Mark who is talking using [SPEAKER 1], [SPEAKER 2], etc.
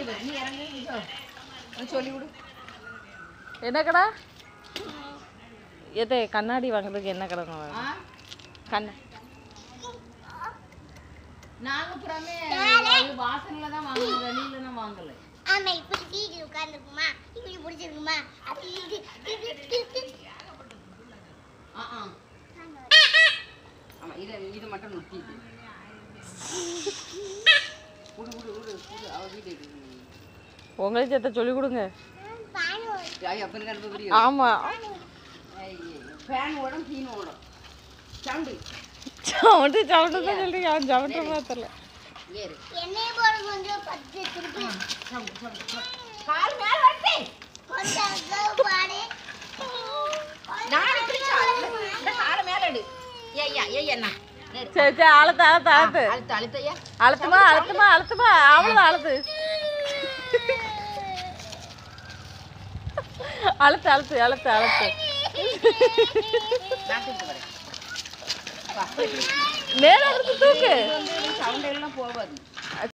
[SPEAKER 1] பாரு நீ இறங்கு இதோ. நான் சொல்லி கொடு
[SPEAKER 2] என்ன கடை எது கண்ணாடி வாங்குறதுக்கு என்ன கடை
[SPEAKER 1] ஆ
[SPEAKER 2] கண்ண
[SPEAKER 1] நாங்க புறமே வாசல்ல தான் வாங்குவோம் வெளியில தான் வாங்கல
[SPEAKER 3] ஆமா இப்படி கீழே உட்கார்ந்துருக்குமா இப்படி பிடிச்சிருக்குமா அப்படி இது இது இது
[SPEAKER 1] ஆ ஆ ஆமா இது இது மட்டும் நுட்டி விடு விடு விடு விடு அவ வீடு
[SPEAKER 2] உங்களுக்கு சேர்த்த சொல்லி கொடுங்க
[SPEAKER 3] பானு
[SPEAKER 1] ஐயா அப்பனுக்கு அனுப்ப புரியும்
[SPEAKER 2] ஆமா
[SPEAKER 1] ஃபேன் ஓடும் ஃபீன் ஓடும் சவுண்டு
[SPEAKER 2] சவுண்டு சவுண்டு தான் சொல்றீங்க அவன் சவுண்டு தெரியல
[SPEAKER 1] ஏறு
[SPEAKER 3] எண்ணெய் போட கொஞ்சம் பத்து திருப்பி
[SPEAKER 1] சவுண்டு சவுண்டு கால் மேல வந்து
[SPEAKER 3] கொஞ்சம் slow பாடு
[SPEAKER 1] நான் பிடிச்சா இந்த கால மேல எடு ஏய்யா ஏய்யா அண்ணா நேரு.
[SPEAKER 2] சரி சரி அழுத்து அழுத்து அழுத்து
[SPEAKER 1] அழுத்து அழுத்தையா
[SPEAKER 2] அழுத்துமா அழுத்துமா அழுத்துமா அவ்வளோதான் அழுத்து அழுத்து அழுத்து அழுத்து அழுத்து
[SPEAKER 1] நான் தூக்கு வரேன் வா.
[SPEAKER 2] மேலே இருந்து தூக்கு
[SPEAKER 1] இது வந்து சவுண்ட் எல்லாம் போகாது